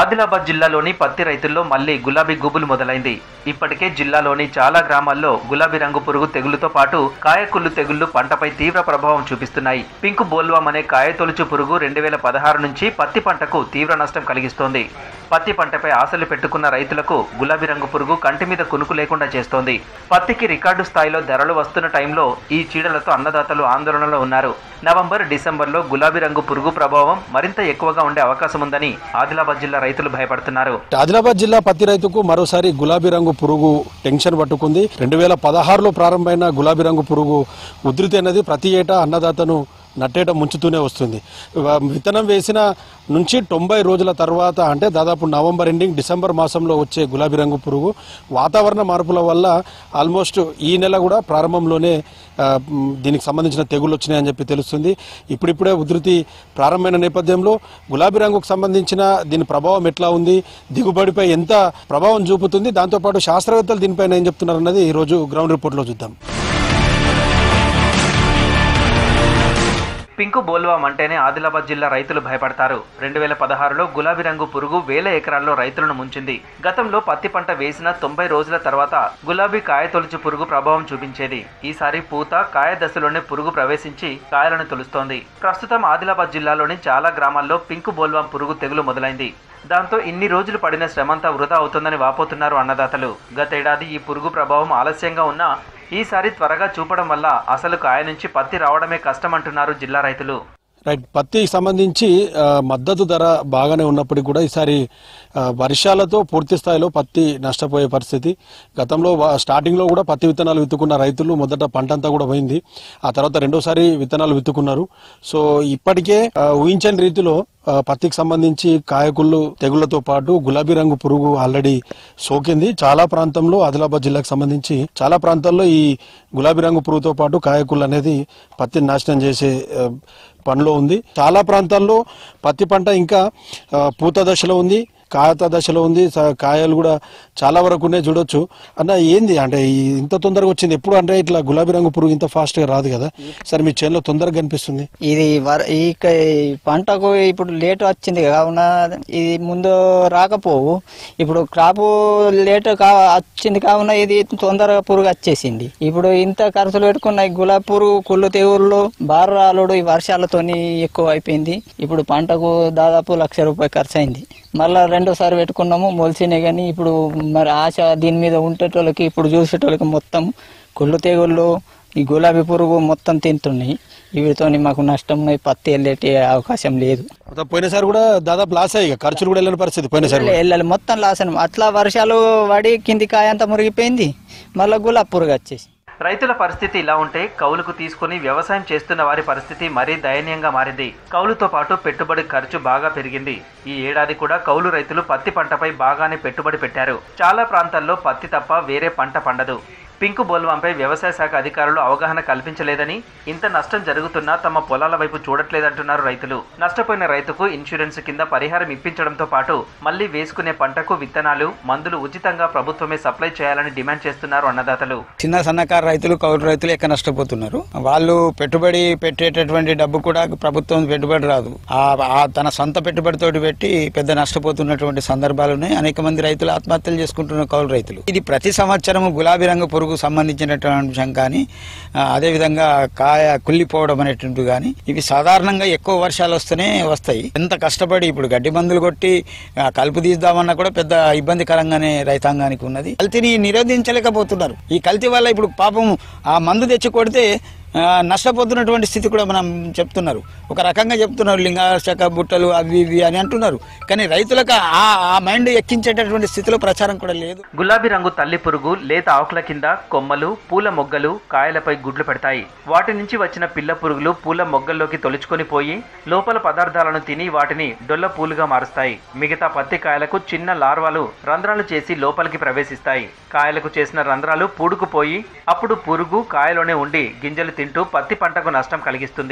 ఆదిలాబాద్ జిల్లాలోని పత్తి రైతుల్లో మళ్లీ గులాబీ గుబులు మొదలైంది ఇప్పటికే జిల్లాలోని చాలా గ్రామాల్లో గులాబీ రంగు పురుగు తెగులుతో పాటు కాయకుళ్ళు తెగుళ్లు పంటపై తీవ్ర ప్రభావం చూపిస్తున్నాయి పింకు బోల్వామ్ అనే కాయతొలుచు పురుగు రెండు వేల పదహారు నుంచి పత్తి పంటకు తీవ్ర నష్టం కలిగిస్తోంది పత్తి పంటపై ఆశలు పెట్టుకున్న రైతులకు గులాబీ రంగు పురుగు కంటి మీద కునుకు లేకుండా చేస్తోంది పత్తికి రికార్డు స్థాయిలో ధరలు వస్తున్న టైంలో ఈ చీడలతో అన్నదాతలు ఆందోళనలో ఉన్నారు నవంబర్ డిసెంబర్లో గులాబీ రంగు పురుగు ప్రభావం మరింత ఎక్కువగా ఉండే అవకాశం ఉందని ఆదిలాబాద్ జిల్లా రైతులు భయపడుతున్నారు ఆదిలాబాద్ జిల్లా పత్తి రైతుకు మరోసారి గులాబీ రంగు పురుగు టెన్షన్ పట్టుకుంది రెండు వేల పదహారులో ప్రారంభమైన గులాబీ రంగు పురుగు ఉధృతి అనేది ప్రతి ఏటా అన్నదాతను నట్టేట ముంచుతూనే వస్తుంది వ- విత్తనం వేసిన నుంచి తొంభై రోజుల తర్వాత అంటే దాదాపు నవంబర్ ఎండింగ్ డిసెంబర్ మాసంలో వచ్చే గులాబీ రంగు పురుగు వాతావరణ మార్పుల వల్ల ఆల్మోస్ట్ ఈ నెల కూడా ప్రారంభంలోనే ఆ, మ్, దీనికి సంబంధించిన తెగులు వచ్చినాయని చెప్పి తెలుస్తుంది ఇప్పుడిప్పుడే ఉధృతి ప్రారంభమైన నేపథ్యంలో గులాబీ రంగుకు సంబంధించిన దీని ప్రభావం ఎట్లా ఉంది దిగుబడిపై ఎంత ప్రభావం చూపుతుంది దాంతోపాటు శాస్త్రవేత్తలు దీనిపైన ఏం చెప్తున్నారు అన్నది ఈ రోజు గ్రౌండ్ రిపోర్ట్లో చూద్దాం పింకు బోల్వామ్ అంటేనే ఆదిలాబాద్ జిల్లా రైతులు భయపడతారు రెండు వేల పదహారులో గులాబీ రంగు పురుగు వేల ఎకరాల్లో రైతులను ముంచింది గతంలో పత్తి పంట వేసిన తొంభై రోజుల తర్వాత గులాబీ కాయ తొలుచు పురుగు ప్రభావం చూపించేది ఈసారి పూత కాయ దశలోనే పురుగు ప్రవేశించి కాయలను తొలుస్తోంది ప్రస్తుతం ఆదిలాబాద్ జిల్లాలోని చాలా గ్రామాల్లో పింకు బోల్వామ్ పురుగు తెగులు మొదలైంది దాంతో ఇన్ని రోజులు పడిన శ్రమంతా వృధా అవుతుందని వాపోతున్నారు అన్నదాతలు గతేడాది ఈ పురుగు ప్రభావం ఆలస్యంగా ఉన్నా ఈసారి త్వరగా చూపడం వల్ల అసలు కాయ నుంచి పత్తి రావడమే కష్టమంటున్నారు జిల్లా రైతులు రైట్ పత్తికి సంబంధించి ఆ, మద్దతు ధర బాగానే ఉన్నప్పటికీ కూడా ఈసారి ఆ, వర్షాలతో పూర్తి స్థాయిలో పత్తి నష్టపోయే పరిస్థితి గతంలో వా- స్టార్టింగ్లో కూడా పత్తి విత్తనాలు విత్తుకున్న రైతులు మొదట పంట అంతా కూడా పోయింది ఆ తర్వాత రెండోసారి విత్తనాలు విత్తుకున్నారు సో ఇప్పటికే ఆ, ఊహించని రీతిలో ఆ, పత్తికి సంబంధించి కాయకుళ్ళు తెగుళ్లతో పాటు గులాబీ రంగు పురుగు ఆల్రెడీ సోకింది చాలా ప్రాంతంలో ఆదిలాబాద్ జిల్లాకు సంబంధించి చాలా ప్రాంతాల్లో ఈ గులాబీ రంగు పురుగుతో పాటు కాయకుళ్ళు అనేది పత్తిని నాశనం చేసే ఆ, పనిలో ఉంది చాలా ప్రాంతాల్లో పత్తి పంట ఇంకా ఆ, పూత దశలో ఉంది కాయత దశలో ఉంది స- కాయలు కూడా చాలా వరకు ఉన్నాయి చూడొచ్చు అన్న ఏంది అంటే ఈ ఇంత తొందరగా వచ్చింది ఎప్పుడు అంటే ఇట్లా గులాబీ రంగు పురుగు ఇంత ఫాస్ట్ గా రాదు కదా సరే మీ చేనులో తొందరగా కనిపిస్తుంది ఇది వర ఈ క- ఈ పంటకు ఇప్పుడు లేట్ వచ్చింది కావున ఇది ముందు రాకపోవు ఇప్పుడు క్రాప్ లేట్ కా వచ్చింది కావున ఇది తొందరగా పురుగు వచ్చేసింది ఇప్పుడు ఇంత ఖర్చులు పెట్టుకున్న ఈ గులాబీ పురుగు కుళ్ళు తెగుళ్ళు బార రాలుడు ఈ వర్షాలతోని ఎక్కువ అయిపోయింది ఇప్పుడు పంటకు దాదాపు లక్ష రూపాయలు ఖర్చు అయింది మళ్ళా రెండోసారి పెట్టుకున్నాము మొలిసినాయి కానీ ఇప్పుడు మరి ఆశ దీని మీద ఉండేటోళ్ళకి ఇప్పుడు చూసేటోళ్ళకి మొత్తం కుళ్ళు తెగుళ్ళు ఈ గులాబీ పురుగు మొత్తం తింటున్నాయి వీటితోని మాకు నష్టం ఉన్నాయి పత్తి వెళ్ళేటి అవకాశం లేదు మొత్తం పోయినసారి కూడా దాదాపు లాస్ అయ్యి ఖర్చులు కూడా వెళ్ళిన పరిస్థితి పోయినసారి కూడా. వెళ్ళాలి మొత్తం లాసనం అట్లా వర్షాలు పడి కింది కాయ అంతా మురిగిపోయింది మళ్ళీ గులాబీ పురుగు వచ్చేసి రైతుల పరిస్థితి ఇలా ఉంటే కౌలుకు తీసుకుని వ్యవసాయం చేస్తున్న వారి పరిస్థితి మరీ దయనీయంగా మారింది కౌలుతో పాటు పెట్టుబడి ఖర్చు బాగా పెరిగింది ఈ ఏడాది కూడా కౌలు రైతులు పత్తి పంటపై బాగానే పెట్టుబడి పెట్టారు చాలా ప్రాంతాల్లో పత్తి తప్ప వేరే పంట పండదు పింకు బోల్వాంపై వ్యవసాయ శాఖ అధికారులు అవగాహన కల్పించలేదని ఇంత నష్టం జరుగుతున్నా తమ పొలాల వైపు చూడట్లేదంటున్నారు రైతులు నష్టపోయిన రైతుకు ఇన్సూరెన్స్ కింద పరిహారం ఇప్పించడంతో పాటు మళ్లీ వేసుకునే పంటకు విత్తనాలు మందులు ఉచితంగా ప్రభుత్వమే సప్లై చేయాలని డిమాండ్ చేస్తున్నారు అన్నదాతలు చిన్న సన్నకారు రైతులు కౌలు రైతులు ఎక్కడ నష్టపోతున్నారు వాళ్ళు పెట్టుబడి పెట్టేటటువంటి డబ్బు కూడా ప్రభుత్వం పెట్టుబడి రాదు ఆ ఆ తన సొంత పెట్టుబడితోటి పెట్టి పెద్ద నష్టపోతున్నటువంటి సందర్భాలు ఉన్నాయి అనేక మంది రైతులు ఆత్మహత్యలు చేసుకుంటున్న కౌలు రైతులు ఇది ప్రతి సంవత్సరం గులాబీ రంగు పురుగు సంబంధించినటువంటి అంశం కానీ ఆ, అదేవిధంగా కాయ కుళ్ళిపోవడం అనేటువంటి కానీ ఇవి సాధారణంగా ఎక్కువ వర్షాలు వస్తేనే వస్తాయి ఎంత కష్టపడి ఇప్పుడు గడ్డి మందులు కొట్టి ఆ, కలుపు తీద్దామన్నా కూడా పెద్ద ఇబ్బందికరంగానే రైతాంగానికి ఉన్నది కల్తీని నిరోధించలేకపోతున్నారు ఈ కల్తీ వల్ల ఇప్పుడు పాపం ఆ మందు తెచ్చి కొడితే ఆ, నష్టపోతున్నటువంటి స్థితి కూడా మనం చెప్తున్నారు ఒక రకంగా చెప్తున్నారు లింగాశక బుట్టలు అవి ఇవి అని అంటున్నారు కానీ రైతులకు ఆ ఆ మైండ్ ఎక్కించేటటువంటి స్థితిలో ప్రచారం కూడా లేదు గులాబీ రంగు తల్లి పురుగు లేత ఆకుల కింద కొమ్మలు పూల మొగ్గలు కాయలపై గుడ్లు పెడతాయి వాటి నుంచి వచ్చిన పిల్ల పురుగులు పూల మొగ్గల్లోకి తొలుచుకొని పోయి లోపల పదార్థాలను తిని వాటిని డొల్ల పూలుగా మారుస్తాయి మిగతా పత్తి కాయలకు చిన్న లార్వాలు రంధ్రాలు చేసి లోపలికి ప్రవేశిస్తాయి కాయలకు చేసిన రంధ్రాలు పూడుకుపోయి అప్పుడు పురుగు కాయలోనే ఉండి గింజలు తింటూ పత్తి పంటకు నష్టం కలిగిస్తుంది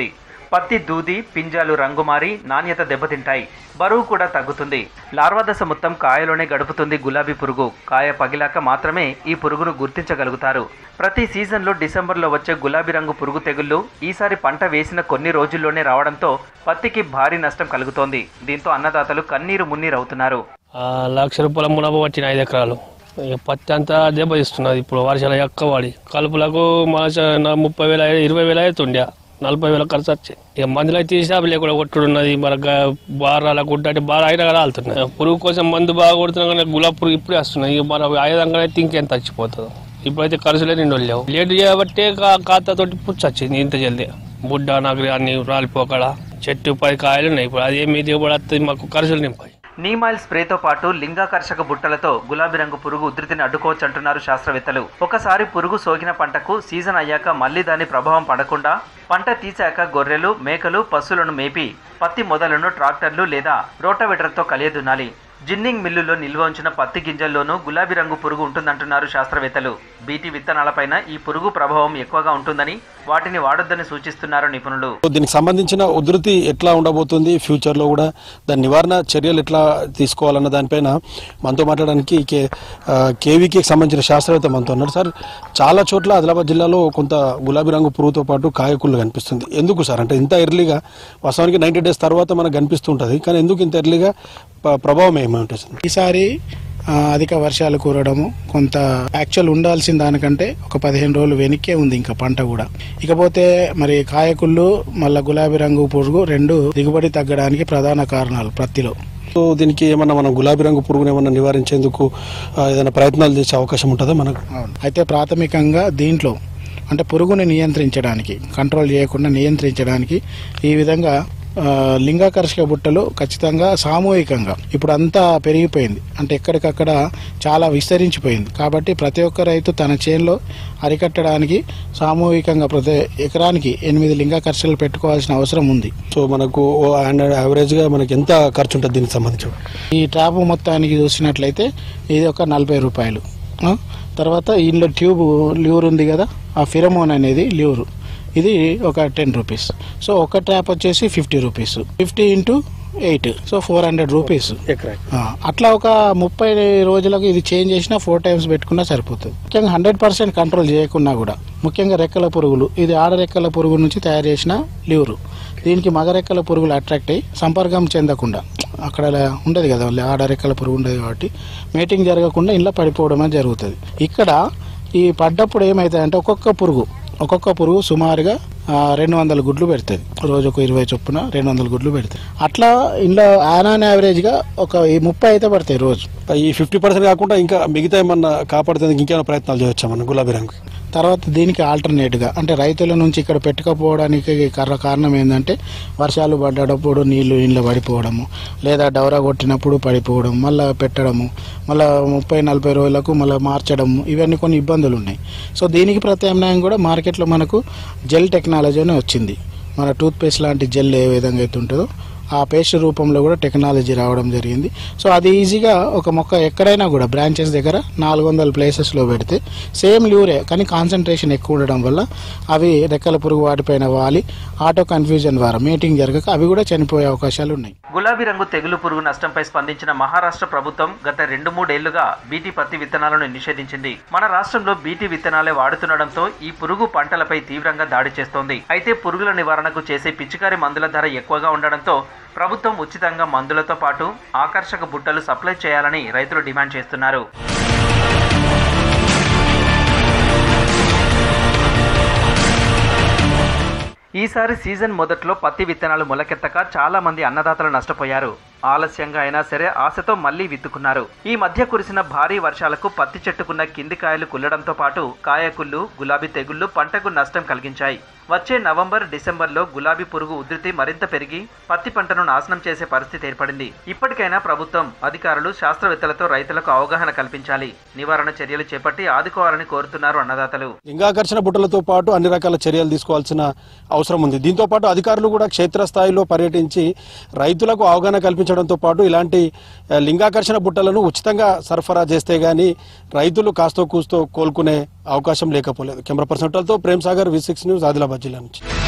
పత్తి దూది పింజాలు రంగు మారి నాణ్యత దెబ్బతింటాయి బరువు కూడా తగ్గుతుంది లార్వా దశ మొత్తం కాయలోనే గడుపుతుంది గులాబీ పురుగు కాయ పగిలాక మాత్రమే ఈ పురుగును గుర్తించగలుగుతారు ప్రతి సీజన్లో డిసెంబర్లో వచ్చే గులాబీ రంగు పురుగు తెగుళ్లు ఈసారి పంట వేసిన కొన్ని రోజుల్లోనే రావడంతో పత్తికి భారీ నష్టం కలుగుతోంది దీంతో అన్నదాతలు కన్నీరు మున్నీరవుతున్నారు ఆ, లక్ష రూపాయల మునప పట్టిన ఐదు ఎకరాలు ఇక పత్తి అంతా దెబ్బతిస్తున్నది ఇప్పుడు వర్షాలు ఎక్కవాడి కలుపులకు మాస నా ముప్పై వేల ఇరవై వేల అవుతుండే నలభై వేల ఖర్చు వచ్చాయి ఇక మందులు అయితే తీసి లేకుండా కొట్టుడున్నది మరి బారాల గుడ్డ అంటే బాగా అయినా కదా వెళ్తున్నాయి పురుగు కోసం మందు బాగా కొడుతున్నా కానీ గులాబీ పురుగు ఇప్పుడే వస్తున్నాయి ఇక మన ఆయుధంగా అయితే ఇంకేం చచ్చిపోతుంది ఇప్పుడైతే ఖర్చులే నిండు లేవు లేట్ చేయబట్టే కా- ఖాతాతోటి పుచ్చు వచ్చింది ఇంత జల్దీ బుడ్డ నగరి అన్ని రాలిపోకడ చెట్టు పది కాయలు ఉన్నాయి ఇప్పుడు అదేమి దిగుబడి వస్తుంది మాకు ఖర్చులు నింపాయి నీమాయిల్ స్ప్రేతో పాటు లింగాకర్షక బుట్టలతో గులాబీ రంగు పురుగు ఉధృతిని అడ్డుకోవచ్చంటున్నారు శాస్త్రవేత్తలు ఒకసారి పురుగు సోకిన పంటకు సీజన్ అయ్యాక మళ్లీ దాని ప్రభావం పడకుండా పంట తీశాక గొర్రెలు మేకలు పశువులను మేపి పత్తి మొదలను ట్రాక్టర్లు లేదా రోటవెటర్తో కలియదున్నాలి జిన్నింగ్ మిల్లులో నిల్వ ఉంచిన పత్తి గింజల్లోనూ గులాబీ రంగు పురుగు ఉంటుందంటున్నారు శాస్త్రవేత్తలు బీటీ విత్తనాలపైన ఈ పురుగు ప్రభావం ఎక్కువగా ఉంటుందని వాటిని వాడొద్దని సూచిస్తున్నారు నిపుణులు దీనికి సంబంధించిన ఉధృతి ఎట్లా ఉండబోతుంది ఫ్యూచర్లో కూడా దాని నివారణ చర్యలు ఎట్లా తీసుకోవాలన్న దానిపైన మనతో మాట్లాడడానికి కే ఆ, కేవీకి సంబంధించిన శాస్త్రవేత్త మనతో ఉన్నారు సార్ చాలా చోట్ల ఆదిలాబాద్ జిల్లాలో కొంత గులాబీ రంగు పురుగుతో పాటు కాయకుళ్ళు కనిపిస్తుంది ఎందుకు సార్ అంటే ఇంత ఎర్లీగా వాస్తవానికి నైంటీ డేస్ తర్వాత మనకు కనిపిస్తుంటుంది కానీ ఎందుకు ఇంత ఎర్లీగా ప- ప్రభావం ఏమి ఉంటుంది ఈసారి ఆ, అధిక వర్షాలు కురవడము కొంత యాక్చువల్ ఉండాల్సిన దానికంటే ఒక పదిహేను రోజులు వెనక్కే ఉంది ఇంకా పంట కూడా ఇకపోతే మరి కాయకుళ్ళు మళ్ళా గులాబీ రంగు పురుగు రెండు దిగుబడి తగ్గడానికి ప్రధాన కారణాలు ప్రత్తిలో సో దీనికి ఏమన్నా మనం గులాబీ రంగు పురుగును ఏమన్నా నివారించేందుకు ఆ, ఏదైనా ప్రయత్నాలు చేసే అవకాశం ఉంటుందా మనకు అయితే ప్రాథమికంగా దీంట్లో అంటే పురుగుని నియంత్రించడానికి కంట్రోల్ చేయకుండా నియంత్రించడానికి ఈ విధంగా ఆ, లింగాకర్షక బుట్టలు ఖచ్చితంగా సామూహికంగా ఇప్పుడు అంతా పెరిగిపోయింది అంటే ఎక్కడికక్కడ చాలా విస్తరించిపోయింది కాబట్టి ప్రతి ఒక్క రైతు తన చేనులో అరికట్టడానికి సామూహికంగా ప్రతి ఎకరానికి ఎనిమిది లింగాకర్షకలు పెట్టుకోవాల్సిన అవసరం ఉంది సో మనకు యావరేజ్ గా మనకి ఎంత ఖర్చు ఉంటుంది దీనికి సంబంధించి ఈ ట్యాప్ మొత్తానికి చూసినట్లయితే ఇది ఒక నలభై రూపాయలు ఆ? తర్వాత ఇందులో ట్యూబ్ ల్యూర్ ఉంది కదా ఆ ఫిరమోన్ అనేది ల్యూర్ ఇది ఒక టెన్ రూపీస్ సో ఒక ట్యాప్ వచ్చేసి fifty rupees fifty into eight so four hundred rupees ఎకరా ఆ, అట్లా ఒక ముప్పై రోజులకు ఇది చేంజ్ చేసినా ఫోర్ టైమ్స్ పెట్టుకున్నా సరిపోతుంది ముఖ్యంగా హండ్రెడ్ పర్సెంట్ కంట్రోల్ చేయకున్నా కూడా ముఖ్యంగా రెక్కల పురుగులు ఇది ఆడ రెక్కల పురుగు నుంచి తయారు చేసిన లివరు దీనికి మగ రెక్కల పురుగులు అట్రాక్ట్ అయ్యి సంపర్కం చెందకుండా అక్కడ ఉండదు కదా వాళ్ళ ఆడ రెక్కల పురుగు ఉండదు కాబట్టి మేటింగ్ జరగకుండా ఇంట్లో పడిపోవడం అనేది జరుగుతుంది ఇక్కడ ఈ పడ్డప్పుడు ఏమవుతాయంటే ఒక్కొక్క పురుగు ఒక్కొక్క పురుగు సుమారుగా ఆ, రెండు వందల గుడ్లు పెడుతుంది రోజుకు ఇరవై చొప్పున రెండు వందల గుడ్లు పెడుతుంది అట్లా ఇంట్లో ఆన్ యావరేజ్గా ఒక ఈ ముప్పై అయితే పడతాయి రోజు ఈ ఫిఫ్టీ పర్సెంట్ కాకుండా ఇంకా మిగతా ఏమన్నా కాపాడుతుంది ఇంకేమైనా ప్రయత్నాలు చేయొచ్చా మన గులాబీ రంగు తర్వాత దీనికి ఆల్టర్నేట్గా అంటే రైతుల నుంచి ఇక్కడ పెట్టుకపోవడానికి కర్ర కారణం ఏంటంటే వర్షాలు పడ్డప్పుడు నీళ్లు ఇంట్లో పడిపోవడము లేదా డౌరా కొట్టినప్పుడు పడిపోవడం మళ్ళీ పెట్టడము మళ్ళీ ముప్పై నలభై రోజులకు మళ్ళీ మార్చడము ఇవన్నీ కొన్ని ఇబ్బందులు ఉన్నాయి సో దీనికి ప్రత్యామ్నాయం కూడా మార్కెట్లో మనకు జెల్ టెక్నాలజీ అని వచ్చింది మన టూత్ పేస్ట్ లాంటి జెల్ ఏ విధంగా అయితే ఉంటుందో ఆ పేస్ట్ రూపంలో కూడా టెక్నాలజీ రావడం జరిగింది సో అది ఈజీగా ఒక మొక్క ఎక్కడైనా కూడా బ్రాంచెస్ దగ్గర నాలుగు వందల ప్లేసెస్లో పెడితే సేమ్ ల్యూరే కానీ కాన్సన్ట్రేషన్ ఎక్కువ ఉండడం వల్ల అవి రెక్కల పురుగు వాటిపైన వాలి ఆటో కన్ఫ్యూజన్ ద్వారా మీటింగ్ జరగక అవి కూడా చనిపోయే అవకాశాలు ఉన్నాయి గులాబీ రంగు తెగులు పురుగు నష్టంపై స్పందించిన మహారాష్ట్ర ప్రభుత్వం గత రెండు మూడేళ్లుగా బీటీ పత్తి విత్తనాలను నిషేధించింది మన రాష్ట్రంలో బీటీ విత్తనాలే వాడుతుండడంతో ఈ పురుగు పంటలపై తీవ్రంగా దాడి చేస్తోంది అయితే పురుగుల నివారణకు చేసే పిచికారి మందుల ధర ఎక్కువగా ఉండడంతో ప్రభుత్వం ఉచితంగా మందులతో పాటు ఆకర్షక బుట్టలు సప్లై చేయాలని రైతులు డిమాండ్ చేస్తున్నారు ఈసారి సీజన్ మొదట్లో పత్తి విత్తనాలు మొలకెత్తక చాలా మంది అన్నదాతలు నష్టపోయారు ఆలస్యంగా అయినా సరే ఆశతో మళ్లీ విత్తుకున్నారు ఈ మధ్య కురిసిన భారీ వర్షాలకు పత్తి చెట్టుకున్న కింది కాయలు కుల్లడంతో పాటు కాయకుళ్ళు గులాబీ తెగుళ్లు పంటకు నష్టం కలిగించాయి వచ్చే నవంబర్ డిసెంబర్లో గులాబీ పురుగు ఉధృతి మరింత పెరిగి పత్తి పంటను నాశనం చేసే పరిస్థితి ఏర్పడింది ఇప్పటికైనా ప్రభుత్వం అధికారులు శాస్త్రవేత్తలతో రైతులకు అవగాహన కల్పించాలి నివారణ చర్యలు చేపట్టి ఆదుకోవాలని కోరుతున్నారు అన్నదాతలు లింగాకర్షణ బుట్టలతో పాటు అన్ని రకాల చర్యలు తీసుకోవాల్సిన అవసరం ఉంది దీంతో పాటు అధికారులు కూడా క్షేత్రస్థాయిలో పర్యటించి రైతులకు అవగాహన కల్పించడంతో పాటు ఇలాంటి ఆ, లింగాకర్షణ బుట్టలను ఉచితంగా సరఫరా చేస్తే గానీ రైతులు కాస్తో కూస్తో కోలుకునే అవకాశం లేకపోలేదు కెమెరా పర్సన్ తో Prem Sagar V six news Adilabad జిల్లా నుంచి